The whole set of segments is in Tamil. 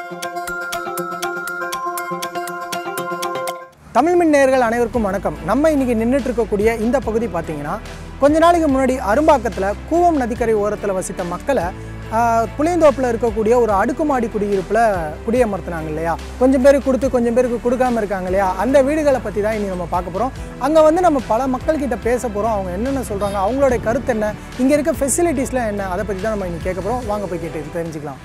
தமிழ் மின் நேயர்கள் அனைவருக்கும் வணக்கம் நம்ம இன்னைக்கு நின்றுட்டு இருக்கக்கூடிய இந்த பகுதி பார்த்தீங்கன்னா கொஞ்ச நாளைக்கு முன்னாடி அரும்பாக்கத்தில் கூவம் நதிக்கரை ஓரத்தில் வசித்த மக்களை ஆஹ், புளியந்தோப்பில் இருக்கக்கூடிய ஒரு அடுக்குமாடி குடியிருப்பில் குடியமர்த்தினாங்க இல்லையா கொஞ்சம் பேருக்கு கொடுத்து கொஞ்சம் பேருக்கு கொடுக்காம இருக்காங்க இல்லையா அந்த வீடுகளை பற்றி தான் இனி நம்ம பார்க்க போகிறோம் அங்கே வந்து நம்ம பல மக்கள்கிட்ட பேச போகிறோம் அவங்க என்னென்ன சொல்கிறாங்க அவங்களுடைய கருத்து என்ன இங்கே இருக்க ஃபெசிலிட்டிஸ்லாம் என்ன அதை பற்றி தான் நம்ம இன்னைக்கு கேட்க போகிறோம் வாங்க போய் கேட்டு தெரிஞ்சுக்கலாம்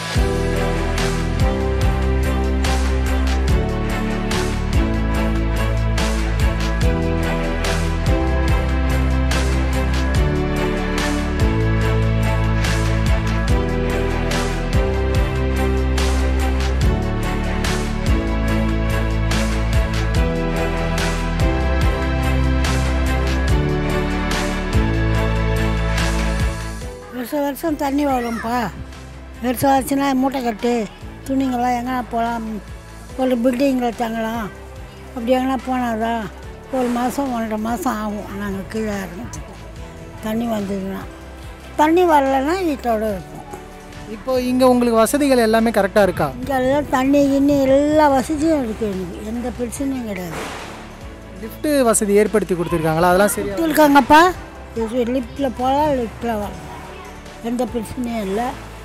வருஷம் வருஷம் தண்ணி வரும்ப்பா வருஷம் ஆச்சுன்னா மூட்டை கட்டு துணிங்கெல்லாம் எங்கன்னா போகலாம் ஒரு பில்டிங்கில் தங்கலாம் அப்படி எங்கன்னா போனாதான் ஒரு மாதம் ஒன்றரை மாதம் ஆகும் நாங்கள் கீழே இறங்கிறதுக்கு தண்ணி வந்ததுன்னா தண்ணி வரலைன்னா வீட்டோட இருப்போம் இப்போ இங்கே உங்களுக்கு வசதிகள் எல்லாமே கரெக்டாக இருக்கா இங்கே எல்லாம் தண்ணி கிண்ணி எல்லா வசதியும் இருக்குது எனக்கு எந்த பிரச்சனையும் கிடையாது லிஃப்ட் வசதி ஏற்படுத்தி கொடுத்துருக்காங்களா அதெல்லாம் சரியா லிஃப்ட் இருக்காங்கப்பா லிஃப்ட்டில் போகலாம் லிஃப்ட்டில் வரலாம் எந்த பிரச்சனையும் இல்லை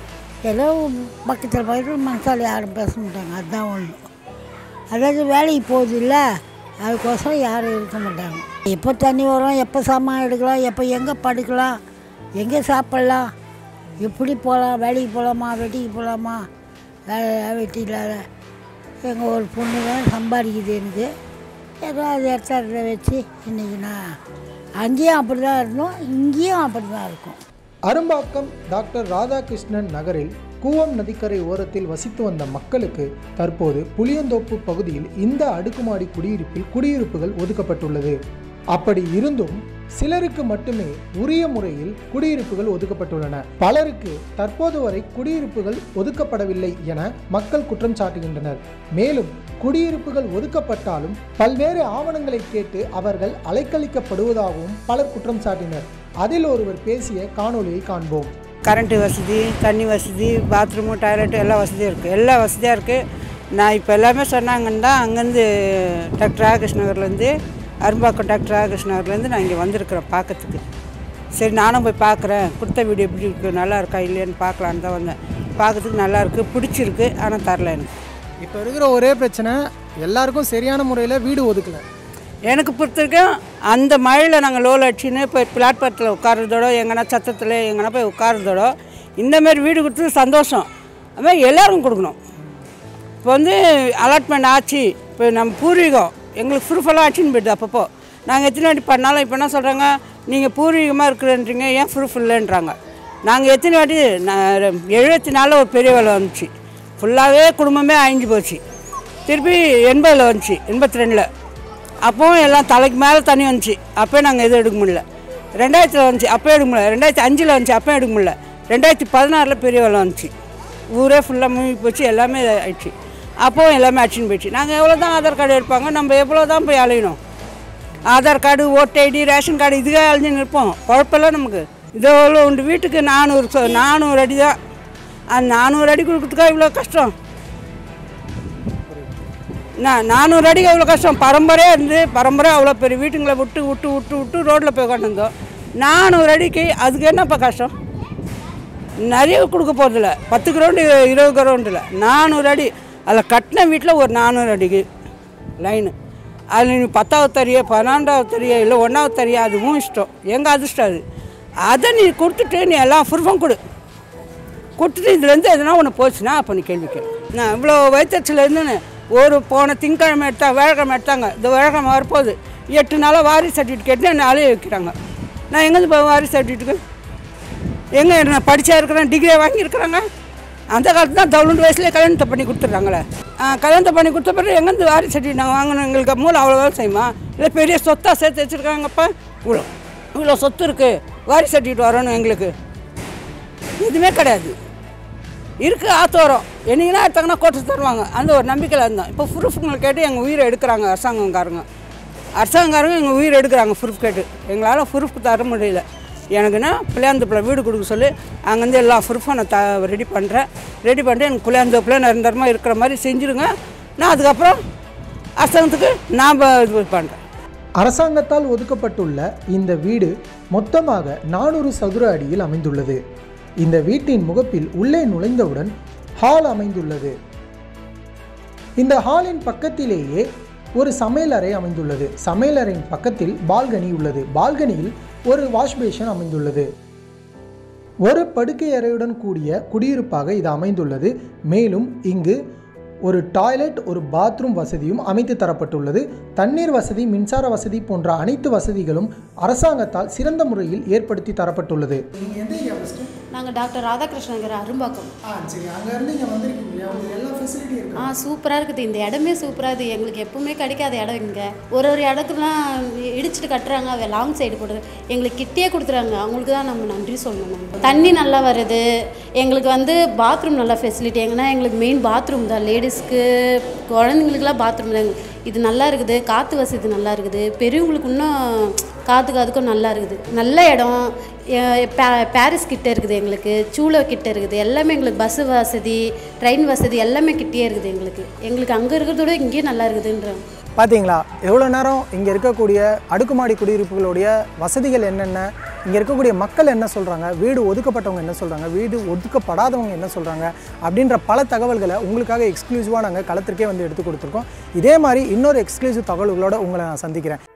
ஏதோ பக்கத்தில் பக்கத்தில் மனசால் யாரும் பேச மாட்டாங்க அதுதான் ஒன்று அதாவது வேலைக்கு போகுது இல்லை அதுக்கோசரம் யாரும் இருக்க மாட்டாங்க எப்போ தண்ணி வரும் எப்போ சாமான் எடுக்கலாம் எப்போ எங்கே படுக்கலாம் எங்கே சாப்பிட்லாம் எப்படி போகலாம் வேலைக்கு போகலாமா வெட்டிக்கு போகலாமா வேலை வெட்டி இல்லாத எங்கள் ஒரு பொண்ணு தான் சம்பாதிக்குது எனக்கு ஏதோ அது இடத்துல வச்சு இன்றைக்கி நான் அங்கேயும் அப்படி தான் இருந்தோம் இங்கேயும் அப்படி தான் இருக்கும் அரும்பாக்கம் டாக்டர் ராதாகிருஷ்ணன் நகரில் கூவம் நதிக்கரை ஓரத்தில் வசித்து வந்த மக்களுக்கு தற்போது புளியந்தோப்பு பகுதியில் இந்த அடுக்குமாடி குடியிருப்பில் குடியிருப்புகள் ஒதுக்கப்பட்டுள்ளது அப்படி இருந்தும் சிலருக்கு மட்டுமே உரிய முறையில் குடியிருப்புகள் ஒதுக்கப்பட்டுள்ளன பலருக்கு தற்போது வரை குடியிருப்புகள் ஒதுக்கப்படவில்லை என மக்கள் குற்றம் சாட்டுகின்றனர் மேலும் குடியிருப்புகள் ஒதுக்கப்பட்டாலும் பல்வேறு ஆவணங்களை கேட்டு அவர்கள் அலைக்கழிக்கப்படுவதாகவும் பலர் குற்றம் சாட்டினர் அதில் ஒருவர் பேசிய காணொளியை காண்போம் கரண்ட்டு வசதி தண்ணி வசதி பாத்ரூமு டாய்லெட்டு எல்லா வசதியும் இருக்குது எல்லா வசதியாக இருக்குது நான் இப்போ எல்லாமே சொன்னாங்கன்னு தான் அங்கேருந்து டாக்டர் ராகேஷ் நகர்லேருந்து அரும்பாக்கம் டாக்டர் ராகேஷ் நகர்லேருந்து நான் இங்கே வந்திருக்கிறேன் பார்க்கறதுக்கு சரி நானும் போய் பார்க்குறேன் கொடுத்த வீடு எப்படி இருக்குது நல்லா இருக்கா இல்லையான்னு பார்க்கலான்னு தான் வந்தேன் பார்க்கறதுக்கு நல்லா இருக்குது பிடிச்சிருக்கு ஆனால் தரல எனக்கு இப்போ இருக்கிற ஒரே பிரச்சனை எல்லாருக்கும் சரியான முறையில் வீடு ஒதுக்கல எனக்கு பொறுத்தவரைக்கும் அந்த மழையில் நாங்கள் லோல் அடிச்சுன்னு போய் பிளாட்பாரத்தில் உட்கார்றதோட எங்கன்னா சத்தத்தில் எங்கன்னா போய் உட்கார்றதோட இந்த மாதிரி வீடு கொடுத்தது சந்தோஷம் அது மாதிரி எல்லாரும் கொடுக்கணும் இப்போ வந்து அலாட்மெண்ட் ஆச்சு இப்போ நம்ம பூர்வீகம் எங்களுக்கு ப்ரூஃபெல்லாம் ஆச்சுன்னு போயிடுது அப்பப்போ நாங்கள் எத்தனை வாட்டி பண்ணாலும் இப்போ என்ன சொல்கிறாங்க நீங்கள் பூர்வீகமாக இருக்கிறன்றீங்க ஏன் ப்ரூஃப் இல்லைன்றாங்க நாங்கள் எத்தனை வாட்டி நான் எழுபத்தி நாலில் ஒரு பெரிய வேலை வந்துச்சு ஃபுல்லாகவே குடும்பமே அழிஞ்சு போச்சு திருப்பி எண்பதில் வந்துச்சு எண்பத்தி ரெண்டில் அப்போவும் எல்லாம் தலைக்கு மேலே தண்ணி வந்துச்சு அப்போ நாங்கள் எதுவும் எடுக்க முடியல ரெண்டாயிரத்தில் வந்துச்சு அப்போ எடுக்க முடியல ரெண்டாயிரத்தி அஞ்சில் வந்துச்சு அப்போ எடுக்க முடியல ரெண்டாயிரத்தி பதினாறில் பெரிய வெள்ளம் வந்துச்சு ஊரே ஃபுல்லாக மூழ்கி போச்சு எல்லாமே ஆயிடுச்சு அப்போவும் எல்லாமே அடிச்சுன்னு போயிடுச்சு நாங்கள் எவ்வளோ தான் ஆதார் கார்டு எடுப்பாங்க நம்ம எவ்வளோ தான் போய் அலையணும் ஆதார் கார்டு ஓட்டு ஐடி ரேஷன் கார்டு இதுவே அழிஞ்சு நிற்போம் குழப்பம்லாம் நமக்கு இதோ எவ்வளோ உண்டு வீட்டுக்கு நானூறு சொ- நானூறு அடி தான் அந்த நானூறு அடி கொடுக்குறதுக்கா இவ்வளோ கஷ்டம் நான் நானூறு அடிக்கு அவ்வளோ கஷ்டம் பரம்பரையாக இருந்து பரம்பரையாக அவ்வளோ பெரிய வீட்டுங்களை விட்டு விட்டு விட்டு விட்டு ரோட்டில் போய் உட்காந்துருந்தோம் நானூறு அடிக்கு அதுக்கு என்னப்பா கஷ்டம் நிறைய கொடுக்க போகிறதில்ல பத்து கிரவுண்டு இருபது கிரவுண்டு இல்லை நானூறு அடி அதில் கட்டின வீட்டில் ஒரு நானூறு அடிக்கு லைனு அதில் நீ பத்தாவது தரிய பன்னெண்டாவது தரிய இல்லை ஒன்றாவது தரிய அதுவும் இஷ்டம் எங்கள் அதிர்ஷ்டம் அது அதை நீ கொடுத்துட்டு நீ எல்லாம் ப்ரூஃபும் கொடு கொடுத்துட்டு இதுலேருந்து எதனா ஒன்று போச்சுன்னா அப்போ நீ கேள்வி கேளு நான் இவ்வளோ வயிற்றுல இருந்துன்னு ஒரு போன திங்கக்கிழமை எடுத்தா வேழக்கிழமை எடுத்தாங்க இந்த வேழக்கிழமை வரப்போகுது எட்டு நாளாக வாரி சர்டிஃபிகேட் கேட்டு என்னை அலைய வைக்கிறாங்க நான் எங்கேருந்து போய் வாரி சர்டிஃபிகேட்டுக்கு எங்கே நான் படித்தா இருக்கிறேன் டிகிரியை வாங்கியிருக்கிறாங்க அந்த காலத்து தான் தவுளுண்டு வயசுலேயே கல்யாணத்தை பண்ணி கொடுத்துட்றாங்களே கல்யாணத்தை பண்ணி கொடுத்த பிறகு எங்கேருந்து வாரி சர்டிஃபிகேட் நாங்கள் வாங்கணும் எங்களுக்கு மூளை அவ்வளோ வேலை செய்யுமா இல்லை பெரிய சொத்தாக சேர்த்து வச்சுருக்காங்கப்பா இவ்வளோ இவ்வளோ சொத்து இருக்குது வாரி சர்டிஃபிகேட் வரணும் எங்களுக்கு எதுவுமே கிடையாது இருக்குது ஆத்தோரம் என்னைக்குனா எடுத்தாங்கன்னா கோட்டை தருவாங்க அந்த ஒரு நம்பிக்கையில் இருந்தோம் இப்போ ப்ரூஃப்ங்களை கேட்டு எங்கள் உயிரை எடுக்கிறாங்க அரசாங்கக்காரங்க அரசாங்கக்காரங்க எங்கள் உயிரை எடுக்கிறாங்க ப்ரூஃப் கேட்டு எங்களால் ப்ரூஃப் தர முடியல எனக்குன்னா புளியாந்தோப்பில் வீடு கொடுக்க சொல்லி அங்கேருந்து எல்லா ப்ரூஃபும் நான் த ரெடி பண்ணுறேன் ரெடி பண்ணிட்டு எனக்கு புளியாந்தோப்பில் நிரந்தரமாக இருக்கிற மாதிரி செஞ்சுருங்க நான் அதுக்கப்புறம் அசனத்துக்கு நான் ப- இது பண்ணுறேன் அரசாங்கத்தால் ஒதுக்கப்பட்டுள்ள இந்த வீடு மொத்தமாக நானூறு சதுர அடியில் அமைந்துள்ளது இந்த வீட்டின் முகப்பில் உள்ளே நுழைந்தவுடன் ஹால் அமைந்துள்ளது இந்த ஹாலின் பக்கத்திலேயே ஒரு சமையலறை அமைந்துள்ளது சமையலறையின் பக்கத்தில் பால்கனி உள்ளது பால்கனியில் ஒரு வாஷ் பேஷன் அமைந்துள்ளது ஒரு படுக்கை அறையுடன் கூடிய குடியிருப்பாக இது அமைந்துள்ளது மேலும் இங்கு ஒரு டாய்லெட் ஒரு பாத்ரூம் வசதியும் அமைத்து தரப்பட்டுள்ளது தண்ணீர் வசதி மின்சார வசதி போன்ற அனைத்து வசதிகளும் அரசாங்கத்தால் சிறந்த முறையில் ஏற்படுத்தி தரப்பட்டுள்ளது நீங்கள் எந்த ஏரியா ஃபஸ்ட்டு நாங்கள் டாக்டர் ராதாகிருஷ்ணங்கிற அரும்பாக்கம் ஆ சரி அங்கேருந்து இங்கே வந்திருக்கீங்க உங்களுக்கு எல்லா ஃபெசிலிட்டி இருக்கு ஆ சூப்பராக இருக்குது இந்த இடமே சூப்பராக இருக்குது எங்களுக்கு எப்பவுமே கிடைக்காத இடம் இங்கே ஒரு ஒரு இடத்துலாம் இடிச்சிட்டு கட்டுறாங்க அதை லாங் சைடு போடுறது எங்களுக்கு கிட்டே கொடுத்துறாங்க அவங்களுக்கு தான் நம்ம நன்றி சொல்லணும் நம்ம தண்ணி நல்லா வருது எங்களுக்கு வந்து பாத்ரூம் நல்ல ஃபெசிலிட்டி எங்கன்னா எங்களுக்கு மெயின் பாத்ரூம் தான் லேடிஸ்க்கு குழந்தைங்களுக்குலாம் பாத்ரூம் தான் இது நல்லா இருக்குது காற்று வசதி நல்லா இருக்குது பெரியவங்களுக்கு இன்னும் காற்றுக்கு அதுக்கும் நல்லா இருக்குது நல்ல இடம் எ- பே- பாரிஸ் கிட்ட இருக்குது எங்களுக்கு சூளை கிட்ட இருக்குது எல்லாமே எங்களுக்கு பஸ் வசதி ட்ரெயின் வசதி எல்லாமே கிட்டே இருக்குது எங்களுக்கு எங்களுக்கு அங்கே இருக்கிறத விட இங்கேயே நல்லா இருக்குதுன்றோம் பார்த்தீங்களா எவ்வளோ நேரம் இங்கே இருக்கக்கூடிய அடுக்குமாடி குடியிருப்புகளுடைய வசதிகள் என்னென்ன இங்கே இருக்கக்கூடிய மக்கள் என்ன சொல்கிறாங்க வீடு ஒதுக்கப்பட்டவங்க என்ன சொல்கிறாங்க வீடு ஒதுக்கப்படாதவங்க என்ன சொல்கிறாங்க அப்படின்ற பல தகவல்களை உங்களுக்காக எக்ஸ்க்ளூசிவாக நாங்கள் களத்திற்கே வந்து எடுத்து கொடுத்துருக்கோம் இதே மாதிரி இன்னொரு எக்ஸ்க்ளூசிவ் தகவல்களோட உங்களை நான் சந்திக்கிறேன்